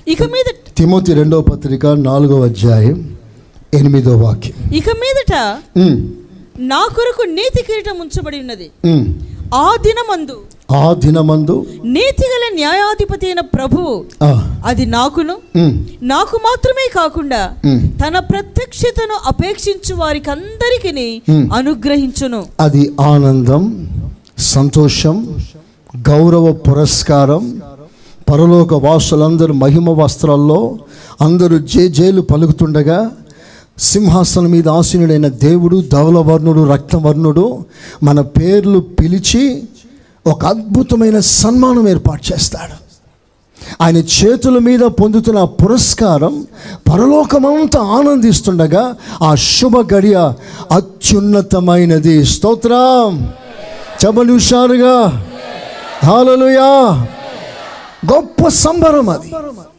ఇక మీద తిమోతి రెండవ పత్రిక నాలుగవ అధ్యాయం ఎనిమిదో వాక్యం ఇక మీదట ఉమ్, నా కొరకు నీతి కిరీటం ఉంచబడి ఉన్నది ఉమ్. ఆ దినమందు ఆ దినమందు నీతిగల న్యాయాధిపతి అయిన ప్రభువు ఆ, అది నాకును ఉమ్, నాకు మాత్రమే కాకుండా ఉమ్. తన ప్రత్యక్షతను అపేక్షించు వారికి అందరికి Hmm. అనుగ్రహించును అది ఆనందం సంతోషం గౌరవ పురస్కారం పరలోక వాసులందరూ మహిమ వస్త్రాల్లో అందరూ జేజేలు పలుకుతుండగా సింహాసనం మీద ఆసీనుడైన దేవుడు ధవలవర్ణుడు రక్తవర్ణుడు మన పేర్లు పిలిచి ఒక అద్భుతమైన సన్మానం ఏర్పాటు చేస్తాడు ఆయన చేతుల మీద పొందుతున్న ఆ పురస్కారం పరలోకమంతా ఆనందిస్తుండగా ఆ శుభ గడియ అత్యున్నతమైనది స్తోత్రం చెప్పండి హుషారుగా హాలలుయా గొప్ప సంబరం అది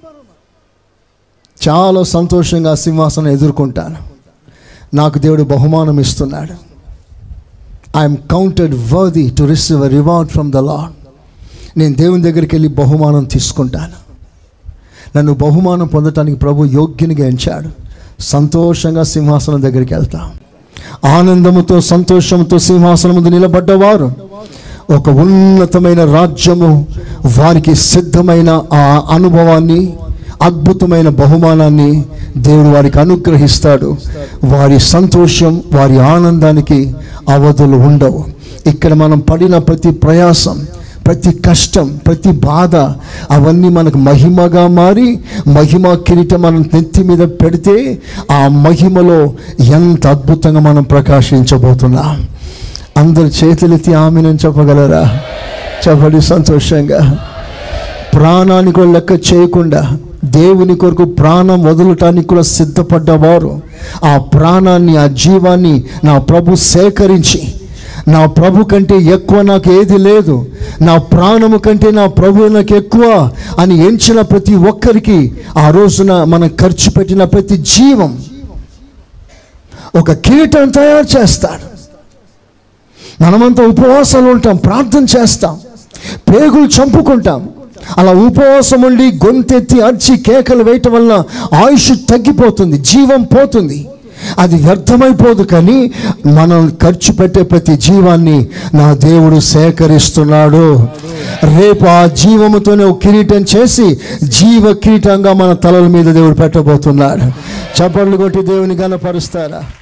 చాలా సంతోషంగా ఆ సింహాసనం ఎదుర్కొంటాను నాకు దేవుడు బహుమానం ఇస్తున్నాడు I'm counted worthy to receive a reward from the Lord నేను దేవుని దగ్గరికి వెళ్ళి బహుమానం తీసుకుంటాను నన్ను బహుమానం పొందటానికి ప్రభు యోగ్యునిగా ఎంచాడు సంతోషంగా సింహాసనం దగ్గరికి వెళ్తాం ఆనందముతో సంతోషంతో సింహాసనం ముందు నిలబడ్డవారు ఒక ఉన్నతమైన రాజ్యము వారికి సిద్ధమైన ఆ అనుభవాన్ని అద్భుతమైన బహుమానాన్ని దేవుడు వారికి అనుగ్రహిస్తాడు వారి సంతోషం వారి ఆనందానికి అవధులు ఉండవు ఇక్కడ మనం పడిన ప్రతి ప్రయాసం ప్రతి కష్టం ప్రతి బాధ అవన్నీ మనకు మహిమగా మారి మహిమ కిరీటం మనం నెత్తి మీద పెడితే ఆ మహిమలో ఎంత అద్భుతంగా మనం ప్రకాశించబోతున్నాం అందరు చేతులెత్తి ఆమెనని చెప్పగలరా చెప్పండి సంతోషంగా ప్రాణాన్ని కూడా లెక్క చేయకుండా దేవుని కొరకు ప్రాణం వదలటానికి కూడా సిద్ధపడ్డవారు ఆ ప్రాణాన్ని ఆ జీవాన్ని నా ప్రభు సేకరించి నా ప్రభు కంటే ఎక్కువ నాకు ఏది లేదు నా ప్రాణము కంటే నా ప్రభు నాకు ఎక్కువ అని ఎంచిన ప్రతి ఒక్కరికి ఆ రోజున మనం ఖర్చు పెట్టిన ప్రతి జీవం ఒక కిరీటం తయారు చేస్తాడు మనమంతా ఉపవాసాలు ఉంటాం ప్రార్థన చేస్తాం పేగులు చంపుకుంటాం అలా ఉపవాసం ఉండి గొంతెత్తి అర్చి కేకలు వేయటం వల్ల ఆయుష్ తగ్గిపోతుంది జీవం పోతుంది అది వ్యర్థమైపోదు కానీ మనం ఖర్చు పెట్టే ప్రతి జీవాన్ని నా దేవుడు సేకరిస్తున్నాడు రేపు ఆ జీవముతోనే ఒక కిరీటం చేసి జీవ కిరీటంగా మన తలల మీద దేవుడు పెట్టబోతున్నాడు చప్పట్లు కొట్టి దేవుని గనపరుస్తారా